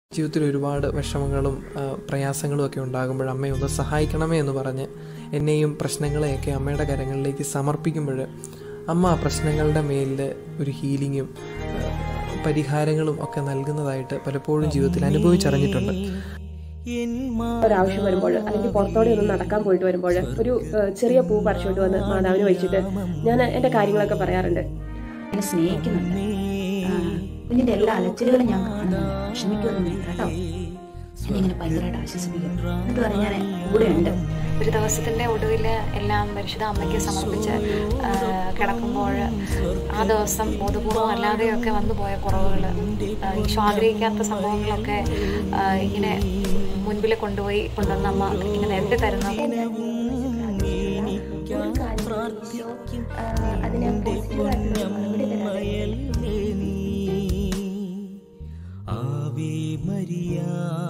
ജീവിതത്തിൽ ഒരുപാട് വിഷമങ്ങളും ആ, പ്രയാസങ്ങളും ഒക്കെ ഉണ്ടാകുമ്പോൾ അമ്മയെ ഒന്ന് സഹായിക്കണമേ എന്ന് പറഞ്ഞ് എന്നെയും പ്രശ്നങ്ങളെയൊക്കെ അമ്മയുടെ കരങ്ങളിലേക്ക് സമർപ്പിക്കുമ്പോൾ അമ്മ ആ പ്രശ്നങ്ങളുടെ മേലിൽ ഒരു ഹീലിങ്ങും ആ, പരിഹാരങ്ങളും ഒക്കെ നൽകുന്നതായിട്ട് പലപ്പോഴും ജീവിതത്തിൽ അനുഭവിച്ചറിഞ്ഞിട്ടുണ്ട് ഒരാവശ്യം വരുമ്പോൾ അല്ലെങ്കിൽ പുറത്തോടെ ഒന്ന് നടക്കാൻ പോയിട്ട് വരുമ്പോൾ ഒരു ഏഹ്, ചെറിയ പൂ പറിച്ചുകൊണ്ട് വന്ന് മാതാവിന് വെച്ചിട്ട് ഞാൻ എൻ്റെ കാര്യങ്ങളൊക്കെ പറയാറുണ്ട് എന്നെ സ്നേഹിക്കുന്നുണ്ട് ആ, കുഞ്ഞിന്റെ എല്ലാ അലച്ചിലുകളും ഞാൻ കാണുന്നു ക്ഷമിക്കൊന്നും വേണ്ട കേട്ടോ എന്നെ ഇങ്ങനെ ഭയങ്കരമായിട്ട് ആശ്വസിപ്പിക്കും എന്നിട്ട് പറഞ്ഞ ഞാൻ കൂടെ ഉണ്ട് ഒരു ദിവസത്തിന്റെ ഒടുവിൽ എല്ലാം പരിശുദ്ധ അമ്മയ്ക്ക് സമർപ്പിച്ച് ആ, കിടക്കുമ്പോൾ ആ ദിവസം ബോധപൂർവം അല്ലാതെയൊക്കെ വന്നു പോയ കുറവുകൾ ഈശോ ആഗ്രഹിക്കാത്ത സംഭവങ്ങളൊക്കെ ആ, ഇങ്ങനെ മുൻപിൽ കൊണ്ടുപോയി കൊണ്ടുവന്ന അമ്മ ഇങ്ങനെ നേരത്തെ തരുന്ന ഒരു കാര്യം ഈശോ, ആ, അതിനെ പോസിറ്റീവായിട്ടുള്ള മറുപടി തരാതെ